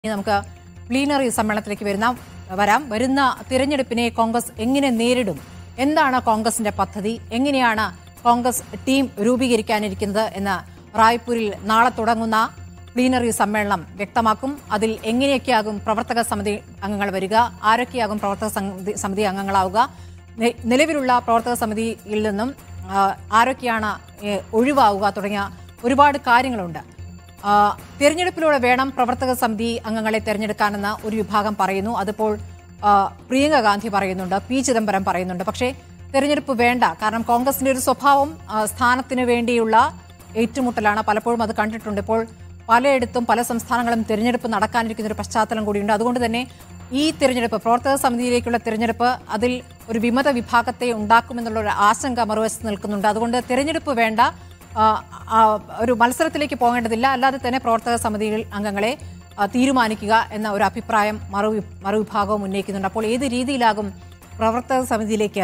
ഇനി നമുക്ക് പ്ലീനറി സമ്മേളനത്തിലേക്ക് വരുന്ന വരാം വരുന്ന തിരഞ്ഞെടുപ്പിനെ കോൺഗ്രസ് എങ്ങനെ നേരിടും എന്താണ് കോൺഗ്രസിന്റെ പദ്ധതി എങ്ങനെയാണ് കോൺഗ്രസ് ടീം രൂപീകരിക്കാനിരിക്കുന്നത് എന്ന് റായ്പൂരിൽ നാളെ തുടങ്ങുന്ന പ്ലീനറി സമ്മേളനം വ്യക്തമാക്കും അതിൽ എങ്ങനെയൊക്കെയാകും പ്രവർത്തക സമിതി അംഗങ്ങൾ വരിക ആരൊക്കെയാകും പ്രവർത്തക സമിതി- സമിതി അംഗങ്ങളാവുക നി- നിലവിലുള്ള പ്രവർത്തക സമിതിയിൽ നിന്നും ആ, ആരൊക്കെയാണ് ഏ, ഒഴിവാവുക തുടങ്ങിയ ഒരുപാട് കാര്യങ്ങളുണ്ട് ആ, തിരഞ്ഞെടുപ്പിലൂടെ വേണം പ്രവർത്തക സമിതി അംഗങ്ങളെ തെരഞ്ഞെടുക്കാനെന്ന് ഒരു വിഭാഗം പറയുന്നു അതിപ്പോൾ ആ, പ്രിയങ്ക ഗാന്ധി പറയുന്നുണ്ട് പി ചിദംബരം പറയുന്നുണ്ട് പക്ഷേ തെരഞ്ഞെടുപ്പ് വേണ്ട കാരണം കോൺഗ്രസിന്റെ ഒരു സ്വഭാവം ആ, സ്ഥാനത്തിന് വേണ്ടിയുള്ള ഏറ്റുമുട്ടലാണ് പലപ്പോഴും അത് കണ്ടിട്ടുണ്ട് ഇപ്പോൾ പലയിടത്തും പല സംസ്ഥാനങ്ങളും തിരഞ്ഞെടുപ്പ് നടക്കാനിരിക്കുന്ന ഒരു പശ്ചാത്തലം കൂടിയുണ്ട് അതുകൊണ്ട് തന്നെ ഈ തിരഞ്ഞെടുപ്പ് പ്രവർത്തക സമിതിയിലേക്കുള്ള തിരഞ്ഞെടുപ്പ് അതിൽ ഒരു വിമത വിഭാഗത്തെ ഉണ്ടാക്കുമെന്നുള്ള ഒരു ആശങ്ക മറുവശത്ത് നിൽക്കുന്നുണ്ട് അതുകൊണ്ട് തിരഞ്ഞെടുപ്പ് വേണ്ട ആ, ആ, ഒരു മത്സരത്തിലേക്ക് പോകേണ്ടതില്ല അല്ലാതെ തന്നെ പ്രവർത്തക സമിതിയിൽ അംഗങ്ങളെ ആ, തീരുമാനിക്കുക എന്ന ഒരു അഭിപ്രായം മറു മറുവിഭാഗവും ഉന്നയിക്കുന്നുണ്ട് അപ്പോൾ ഏത് രീതിയിലാകും പ്രവർത്തക സമിതിയിലേക്ക്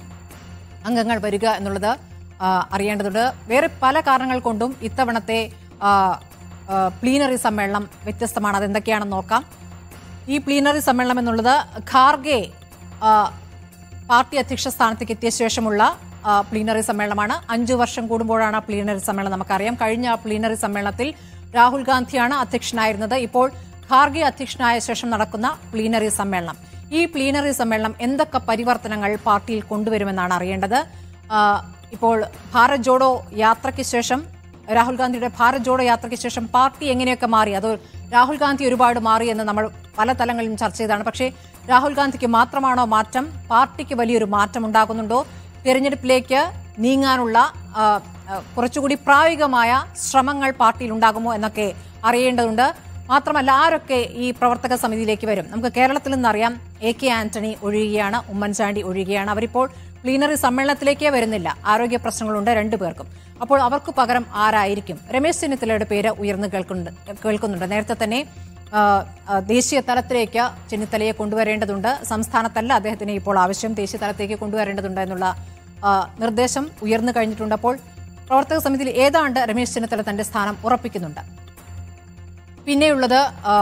അംഗങ്ങൾ വരിക എന്നുള്ളത് ആ, അറിയേണ്ടതുണ്ട് വേറെ പല കാരണങ്ങൾ കൊണ്ടും ഇത്തവണത്തെ ആ, ആ, പ്ലീനറി സമ്മേളനം വ്യത്യസ്തമാണ് അതെന്തൊക്കെയാണെന്ന് നോക്കാം ഈ പ്ലീനറി സമ്മേളനം എന്നുള്ളത് ഖാർഗെ ആ, പാർട്ടി അധ്യക്ഷ സ്ഥാനത്തേക്ക് എത്തിയ ശേഷമുള്ള ആ, പ്ലീനറി സമ്മേളനമാണ് അഞ്ചു വർഷം കൂടുമ്പോഴാണ് ആ പ്ലീനറി സമ്മേളനം നമുക്കറിയാം കഴിഞ്ഞ ആ പ്ലീനറി സമ്മേളനത്തിൽ രാഹുൽ ഗാന്ധിയാണ് അധ്യക്ഷനായിരുന്നത് ഇപ്പോൾ ഖാർഗെ അധ്യക്ഷനായ ശേഷം നടക്കുന്ന പ്ലീനറി സമ്മേളനം ഈ പ്ലീനറി സമ്മേളനം എന്തൊക്കെ പരിവർത്തനങ്ങൾ പാർട്ടിയിൽ കൊണ്ടുവരുമെന്നാണ് അറിയേണ്ടത് ആ, ഇപ്പോൾ ഭാരത് ജോഡോ യാത്രയ്ക്ക് ശേഷം രാഹുൽ ഗാന്ധിയുടെ ഭാരത് ജോഡോ യാത്രയ്ക്ക് ശേഷം പാർട്ടി എങ്ങനെയൊക്കെ മാറി അത് രാഹുൽ ഗാന്ധി ഒരുപാട് മാറി എന്ന് നമ്മൾ പല തലങ്ങളിലും ചർച്ച ചെയ്തതാണ് പക്ഷേ രാഹുൽ ഗാന്ധിക്ക് മാത്രമാണോ മാറ്റം പാർട്ടിക്ക് വലിയൊരു മാറ്റം ഉണ്ടാകുന്നുണ്ടോ തിരഞ്ഞെടുപ്പിലേക്ക് നീങ്ങാനുള്ള ആ, ആ, കുറച്ചുകൂടി പ്രായോഗികമായ ശ്രമങ്ങൾ പാർട്ടിയിൽ ഉണ്ടാകുമോ എന്നൊക്കെ അറിയേണ്ടതുണ്ട് മാത്രമല്ല ആരൊക്കെ ഈ പ്രവർത്തക സമിതിയിലേക്ക് വരും നമുക്ക് കേരളത്തിൽ നിന്നറിയാം എ കെ ആന്റണി ഒഴിയുകയാണ് ഉമ്മൻചാണ്ടി ഒഴിയുകയാണ് അവരിപ്പോൾ പ്ലീനറി സമ്മേളനത്തിലേക്കേ വരുന്നില്ല ആരോഗ്യ പ്രശ്നങ്ങളുണ്ട് രണ്ടു പേർക്കും അപ്പോൾ അവർക്ക് പകരം ആരായിരിക്കും രമേശ് ചെന്നിത്തലയുടെ പേര് ഉയർന്നു കേൾക്കുന്നുണ്ട് കേൾക്കുന്നുണ്ട് നേരത്തെ തന്നെ ആ, ആ, ദേശീയ തലത്തിലേക്ക് ചെന്നിത്തലയെ കൊണ്ടുവരേണ്ടതുണ്ട് സംസ്ഥാനത്തല്ല അദ്ദേഹത്തിന് ഇപ്പോൾ ആവശ്യം ദേശീയ തലത്തേക്ക് കൊണ്ടുവരേണ്ടതുണ്ട് എന്നുള്ള ആ, നിർദ്ദേശം ഉയർന്നു കഴിഞ്ഞിട്ടുണ്ട് അപ്പോൾ പ്രവർത്തക സമിതിയിൽ ഏതാണ്ട് രമേശ് ചെന്നിത്തല തന്റെ സ്ഥാനം ഉറപ്പിക്കുന്നുണ്ട് പിന്നെയുള്ളത് ആ,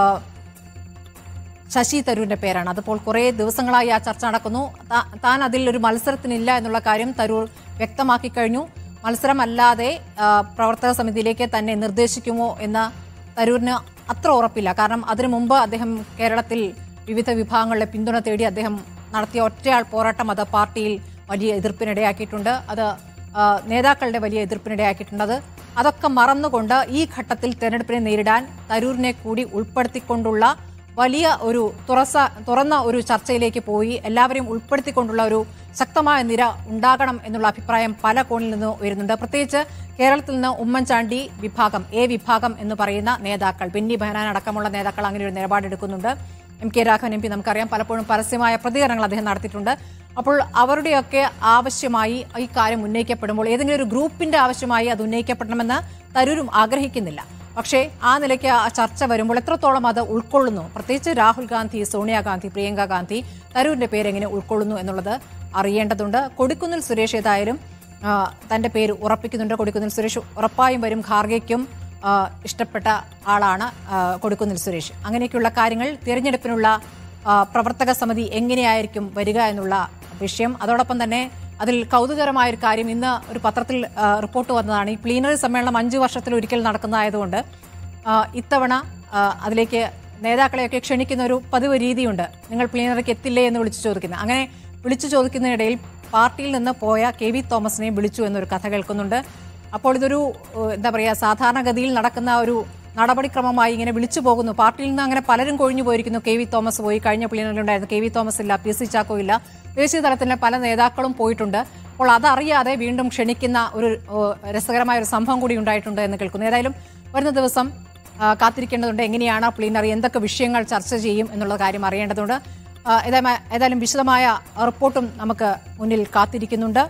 ശശി തരൂരിന്റെ പേരാണ് അതിപ്പോൾ കുറേ ദിവസങ്ങളായി ആ ചർച്ച നടക്കുന്നു താ- താൻ അതിൽ ഒരു മത്സരത്തിനില്ല എന്നുള്ള കാര്യം തരൂർ വ്യക്തമാക്കി കഴിഞ്ഞു മത്സരമല്ലാതെ ആ, പ്രവർത്തക സമിതിയിലേക്ക് തന്നെ നിർദ്ദേശിക്കുമോ എന്ന് തരൂരിന് അത്ര ഉറപ്പില്ല കാരണം അതിനു മുമ്പ് അദ്ദേഹം കേരളത്തിൽ വിവിധ വിഭാഗങ്ങളുടെ പിന്തുണ തേടി അദ്ദേഹം നടത്തിയ ഒറ്റയാൾ പോരാട്ടം അത് പാർട്ടിയിൽ വലിയ എതിർപ്പിനിടയാക്കിയിട്ടുണ്ട് അത് ആ, നേതാക്കളുടെ വലിയ എതിർപ്പിനിടയാക്കിയിട്ടുണ്ട് അത് അതൊക്കെ മറന്നുകൊണ്ട് ഈ ഘട്ടത്തിൽ തെരഞ്ഞെടുപ്പിനെ നേരിടാൻ തരൂരിനെ കൂടി ഉൾപ്പെടുത്തിക്കൊണ്ടുള്ള വലിയ ഒരു തുറസ തുറന്ന ഒരു ചർച്ചയിലേക്ക് പോയി എല്ലാവരെയും ഉൾപ്പെടുത്തിക്കൊണ്ടുള്ള ഒരു ശക്തമായ നിര ഉണ്ടാകണം എന്നുള്ള അഭിപ്രായം പല കോണിൽ നിന്ന് ഉയരുന്നുണ്ട് പ്രത്യേകിച്ച് കേരളത്തിൽ നിന്ന് ഉമ്മൻചാണ്ടി വിഭാഗം എ വിഭാഗം എന്ന് പറയുന്ന നേതാക്കൾ ബെന്നി ബെഹനാൻ അടക്കമുള്ള നേതാക്കൾ അങ്ങനെ ഒരു നിലപാടെടുക്കുന്നുണ്ട് M K Raghavan M P നമുക്കറിയാം പലപ്പോഴും പരസ്യമായ പ്രതികരണങ്ങൾ അദ്ദേഹം നടത്തിയിട്ടുണ്ട് അപ്പോൾ അവരുടെയൊക്കെ ആവശ്യമായി ഈ കാര്യം ഉന്നയിക്കപ്പെടുമ്പോൾ ഏതെങ്കിലും ഒരു ഗ്രൂപ്പിന്റെ ആവശ്യമായി അത് ഉന്നയിക്കപ്പെടണമെന്ന് തരൂരും ആഗ്രഹിക്കുന്നില്ല പക്ഷേ ആ നിലയ്ക്ക് ആ ചർച്ച വരുമ്പോൾ എത്രത്തോളം അത് ഉൾക്കൊള്ളുന്നു പ്രത്യേകിച്ച് രാഹുൽ ഗാന്ധി സോണിയാഗാന്ധി പ്രിയങ്ക ഗാന്ധി തരൂരിന്റെ പേര് എങ്ങനെ ഉൾക്കൊള്ളുന്നു എന്നുള്ളത് അറിയേണ്ടതുണ്ട് കൊടിക്കുന്നിൽ സുരേഷ് ഏതായാലും ആ, തന്റെ പേര് ഉറപ്പിക്കുന്നുണ്ട് കൊടിക്കുന്നിൽ സുരേഷ് ഉറപ്പായും വരും ഖാർഗയ്ക്കും ആ, ഇഷ്ടപ്പെട്ട ആളാണ് ആ, കൊടിക്കുന്നിൽ സുരേഷ് അങ്ങനെയൊക്കെയുള്ള കാര്യങ്ങൾ തിരഞ്ഞെടുപ്പിനുള്ള ആ, പ്രവർത്തക സമിതി എങ്ങനെയായിരിക്കും വരിക എന്നുള്ള വിഷയം അതോടൊപ്പം തന്നെ അതിൽ കൗതുകരമായ ഒരു കാര്യം ഇന്ന് ഒരു പത്രത്തിൽ ആ, റിപ്പോർട്ട് വന്നതാണ് ഈ പ്ലീനറി സമ്മേളനം അഞ്ചു വർഷത്തിൽ ഒരിക്കൽ നടക്കുന്നതായതുകൊണ്ട് ആ, ഇത്തവണ ആ, അതിലേക്ക് നേതാക്കളെയൊക്കെ ക്ഷണിക്കുന്ന ഒരു പതിവ് രീതിയുണ്ട് നിങ്ങൾ പ്ലീനറിക്ക് എത്തില്ലേ എന്ന് വിളിച്ചു ചോദിക്കുന്നത് അങ്ങനെ വിളിച്ചു ചോദിക്കുന്നതിനിടയിൽ പാർട്ടിയിൽ നിന്ന് പോയ കെ വി തോമസിനെ വിളിച്ചു എന്നൊരു കഥ കേൾക്കുന്നുണ്ട് അപ്പോൾ ഇതൊരു ഏഹ്, എന്താ പറയുക സാധാരണഗതിയിൽ നടക്കുന്ന ഒരു നടപടിക്രമമായി ഇങ്ങനെ വിളിച്ചു പോകുന്നു പാർട്ടിയിൽ നിന്ന് അങ്ങനെ പലരും കൊഴിഞ്ഞു പോയിരിക്കുന്നു കെ വി തോമസ് പോയി കഴിഞ്ഞ പ്ലീനറിലുണ്ടായിരുന്നു കെ വി തോമസ് ഇല്ല പി സി ചാക്കോ ഇല്ല ദേശീയ തലത്തിലെ പല നേതാക്കളും പോയിട്ടുണ്ട് അപ്പോൾ അതറിയാതെ വീണ്ടും ക്ഷണിക്കുന്ന ഒരു ഏഹ്, രസകരമായ ഒരു സംഭവം കൂടി ഉണ്ടായിട്ടുണ്ട് എന്ന് കേൾക്കുന്നു ഏതായാലും വരുന്ന ദിവസം ആ, കാത്തിരിക്കേണ്ടതുണ്ട് എങ്ങനെയാണ് പ്ലീനറി എന്തൊക്കെ വിഷയങ്ങൾ ചർച്ച ചെയ്യും എന്നുള്ള കാര്യം അറിയേണ്ടതുണ്ട് ആ, ഏതായാലും ഏതായാലും വിശദമായ റിപ്പോർട്ടും നമുക്ക് മുന്നിൽ കാത്തിരിക്കുന്നുണ്ട്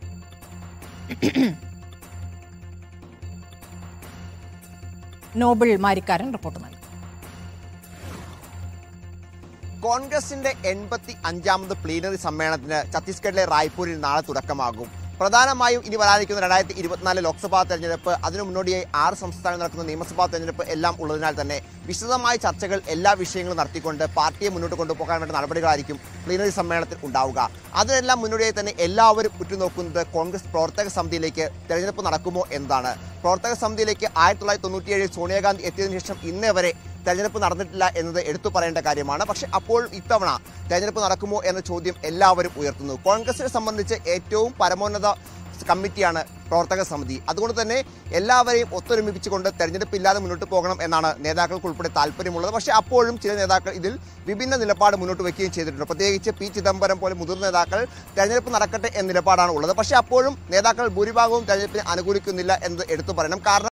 നോബിൾ മാരിക്കാരൻ റിപ്പോർട്ട് നൽകി കോൺഗ്രസിന്റെ എൺപത്തി അഞ്ചാമത് പ്ലീനറി സമ്മേളനത്തിന് ഛത്തീസ്ഗഡിലെ റായ്പൂരിൽ നാളെ തുടക്കമാകും പ്രധാനമായും ഇനി വരാനിരിക്കുന്ന രണ്ടായിരത്തി ഇരുപത്തിനാല് ലോക്സഭാ തെരഞ്ഞെടുപ്പ് അതിനു മുന്നോടിയായി ആറ് സംസ്ഥാനങ്ങളിൽ നടക്കുന്ന നിയമസഭാ തെരഞ്ഞെടുപ്പ് എല്ലാം ഉള്ളതിനാൽ തന്നെ വിശദമായ ചർച്ചകൾ എല്ലാ വിഷയങ്ങളും നടത്തിക്കൊണ്ട് പാർട്ടിയെ മുന്നോട്ട് കൊണ്ടുപോകാൻ വേണ്ട നടപടികളായിരിക്കും പ്ലീനറി സമ്മേളനത്തിൽ ഉണ്ടാവുക അതിനെല്ലാം മുന്നോടിയായി തന്നെ എല്ലാവരും ഉറ്റുനോക്കുന്നത് കോൺഗ്രസ് പ്രവർത്തക സമിതിയിലേക്ക് തെരഞ്ഞെടുപ്പ് നടക്കുമോ എന്നതാണ് പ്രവർത്തക സമിതിയിലേക്ക് ആയിരത്തി തൊള്ളായിരത്തി തൊണ്ണൂറ്റിയേഴിൽ സോണിയാഗാന്ധി എത്തിയതിനു ശേഷം ഇന്നേ വരെ തെരഞ്ഞെടുപ്പ് നടന്നിട്ടില്ല എന്നത് എടുത്തു പറയേണ്ട കാര്യമാണ് പക്ഷേ അപ്പോൾ ഇത്തവണ തെരഞ്ഞെടുപ്പ് നടക്കുമോ എന്ന ചോദ്യം എല്ലാവരും ഉയർത്തുന്നു കോൺഗ്രസിനെ സംബന്ധിച്ച് ഏറ്റവും പരമോന്നത കമ്മിറ്റിയാണ് പ്രവർത്തക സമിതി അതുകൊണ്ട് തന്നെ എല്ലാവരെയും ഒത്തൊരുമിപ്പിച്ചുകൊണ്ട് തെരഞ്ഞെടുപ്പ് ഇല്ലാതെ മുന്നോട്ട് പോകണം എന്നാണ് നേതാക്കൾക്ക് ഉൾപ്പെടെ താല്പര്യമുള്ളത് പക്ഷേ അപ്പോഴും ചില നേതാക്കൾ ഇതിൽ വിഭിന്ന നിലപാട് മുന്നോട്ട് വയ്ക്കുകയും ചെയ്തിട്ടുണ്ട് പ്രത്യേകിച്ച് പി ചിദംബരം പോലെ മുതിർന്ന നേതാക്കൾ തെരഞ്ഞെടുപ്പ് നടക്കട്ടെ എന്ന നിലപാടാണ് ഉള്ളത് പക്ഷേ അപ്പോഴും നേതാക്കൾ ഭൂരിഭാഗവും തെരഞ്ഞെടുപ്പിനെ അനുകൂലിക്കുന്നില്ല എന്നത് എടുത്തു പറയണം കാരണം